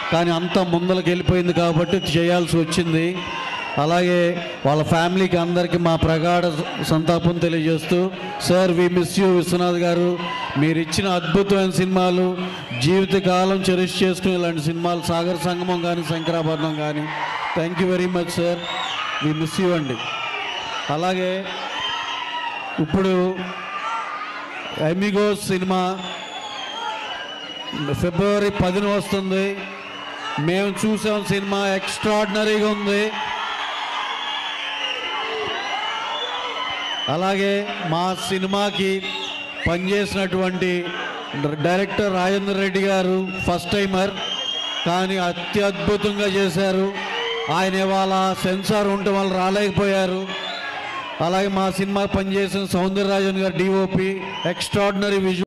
కానీ అంత ముందలకు వెళ్ళిపోయింది కాబట్టి చేయాల్సి వచ్చింది అలాగే వాళ్ళ ఫ్యామిలీకి అందరికీ మా ప్రగాఢ సంతాపం తెలియజేస్తూ sir we miss you Viswanath garu మీరు ఇచ్చిన అద్భుతమైన సినిమాలు జీవితకాలం చెరిష్ చేసుకునే ఇలాంటి సినిమాలు సాగర్ సంగమం కానీ శంకరాభరణం కానీ thank you very much sir we miss you అండి అలాగే ఇప్పుడు ఎమిగోస్ సినిమా ఫిబ్రవరి పదిన వస్తుంది మేము చూసాం సినిమా ఎక్స్ట్రాడినరీగా ఉంది అలాగే మా సినిమాకి పనిచేసినటువంటి డైరెక్టర్ రాజేంద్ర రెడ్డి గారు ఫస్ట్ టైమర్ కానీ అత్యద్భుతంగా చేశారు ఆయన ఇవాళ సెన్సార్ ఉండటం వల్ల రాలేకపోయారు అలాగే మా సినిమా పనిచేసిన సౌందరరాజన్ గారు డిఓపి ఎక్స్ట్రాడినరీ విజువల్